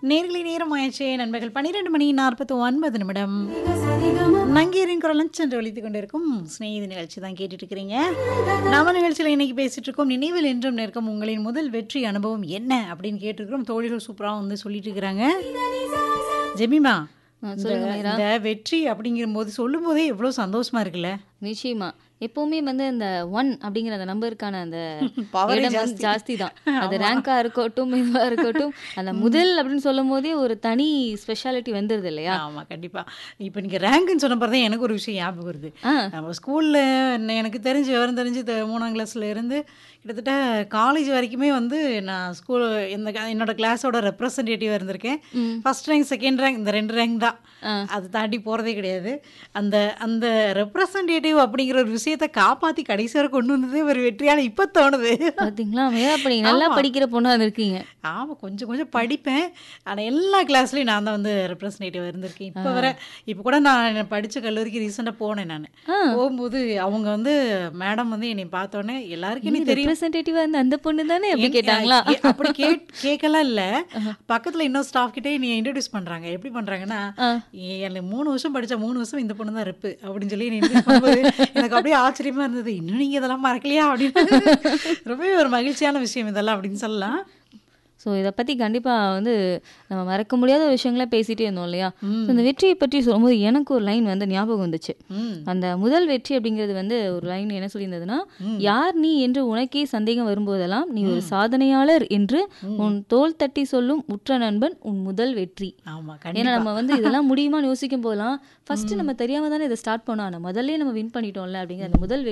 நேர்களை நேரம் ஆயிடுச்சு நண்பர்கள் பன்னிரெண்டு மணி நாற்பத்தி ஒன்பது நிமிடம் நங்கீரின் குரலன் சென்று ஒழித்துக் கொண்டிருக்கும் ஸ்நேகிதி நிகழ்ச்சி தான் கேட்டுட்டு இருக்கிறீங்க நம்ம நிகழ்ச்சியில் இன்னைக்கு பேசிட்டு இருக்கோம் நினைவில் என்றும் நிற்கும் உங்களின் முதல் வெற்றி அனுபவம் என்ன அப்படின்னு கேட்டிருக்கிறோம் தோழிகள் சூப்பராக வந்து சொல்லிட்டு இருக்கிறாங்க ஜெமிமா ஆ, இந்த சொல்லுங்க மீரா. இந்த வெற்றி அப்படிங்கிற போது சொல்லும் போதே எவ்வளோ சந்தோஷமா இருக்குல்ல நிச்சயமா எப்பவுமே வந்து இந்த ஒன் அப்படிங்கிற அந்த நம்பருக்கான அந்த Power ஏ இடம் வந்து ஜாஸ்தி தான் அது ரேங்கா இருக்கட்டும் இதுவா இருக்கட்டும் அந்த முதல் அப்படின்னு சொல்லும் போதே ஒரு தனி ஸ்பெஷாலிட்டி வந்துருது இல்லையா ஆமா கண்டிப்பா இப்போ நீங்க ரேங்க்னு சொன்ன பிறகு எனக்கு ஒரு விஷயம் ஞாபகம் வருது ஆ. நம்ம ஸ்கூல்ல எனக்கு தெரிஞ்சு விவரம் தெரிஞ்சு த- மூணாம் கிளாஸ்ல இருந்து கிட்டத்தட்ட காலேஜ் வரைக்குமே வந்து நான் ஸ்கூல் இந்த க- என்னோட கிளாஸோட ரெப்ரசன்டேட்டிவாக இருந்திருக்கேன் ஃபர்ஸ்ட் ரேங்க் செகண்ட் ரேங்க் இந்த ரெண்டு ரேங்க் தான் அது தாண்டி போகிறதே கிடையாது அந்த அந்த ரெப்ரசன்டேட்டிவ் அப்படிங்கிற ஒரு விஷயத்தை காப்பாற்றி கடைசி வரை கொண்டு வந்ததே ஒரு வெற்றியால இப்போ தோணுது பாத்தீங்களா மேரா அப்ப நீங்க நல்லா படிக்கிற பொண்ணா இருக்கீங்க ஆமாம் கொஞ்சம் கொஞ்சம் படிப்பேன் ஆனால் எல்லா கிளாஸ்லையும் நான் தான் வந்து ரெப்ரசன்டேட்டிவாக இருந்திருக்கேன் இப்போ வர இப்போ கூட நான் படித்த கல்லூரிக்கு ரீசெண்டாக போனேன் நான் போகும்போது அவங்க வந்து மேடம் வந்து என்னை பார்த்தோன்னே எல்லாருக்கும் எனக்கு தெரியும் ரெப்ரசன்டேட்டிவா இருந்த அந்த பொண்ணு தானே அப்படி என்- கேட்டாங்களா ஏ- அப்படி கேட் கேட்கலாம் இல்ல பக்கத்துல இன்னொரு ஸ்டாஃப் கிட்டே நீ இன்ட்ரடியூஸ் பண்றாங்க எப்படி பண்றாங்கன்னா ஏ- எனக்கு மூணு வருஷம் படிச்ச மூணு வருஷம் இந்த பொண்ணு தான் இருப்பு அப்படின்னு சொல்லி நீ introduce பண்ணும்போது எனக்கு அப்படியே ஆச்சரியமா இருந்தது இன்னும் நீங்க இதெல்லாம் மறக்கலையா அப்படின்னு ரொம்பவே ஒரு மகிழ்ச்சியான விஷயம் இதெல்லாம் அப்படின்னு சொல்லலாம் ஸோ இதை பற்றி கண்டிப்பாக வந்து நம்ம மறக்க முடியாத விஷயங்களை பேசிட்டே இருந்தோம் இல்லையா So, இந்த வெற்றியை பற்றி சொல்லும்போது எனக்கு ஒரு லைன் வந்து ஞாபகம் வந்துச்சு ம் அந்த முதல் வெற்றி அப்படிங்கிறது வந்து ஒரு லைன் என்ன சொல்லியிருந்ததுன்னா யார் நீ என்று உனக்கே சந்தேகம் வரும்போதெல்லாம் நீ ஒரு சாதனையாளர் என்று உன் தோள் தட்டி சொல்லும் உற்ற நண்பன் உன் முதல் வெற்றி ஆமா ஏன்னா கண்டிப்பா நம்ம வந்து இதெல்லாம் முடியுமான்னு யோசிக்கும் போதெல்லாம் ஃபர்ஸ்ட் நம்ம தெரியாம தானே இதை ஸ்டார்ட் பண்ணோம் ஆனால் முதல்ல நம்ம வின் பண்ணிட்டோம்ல அப்படிங்கிற அந்த முதல்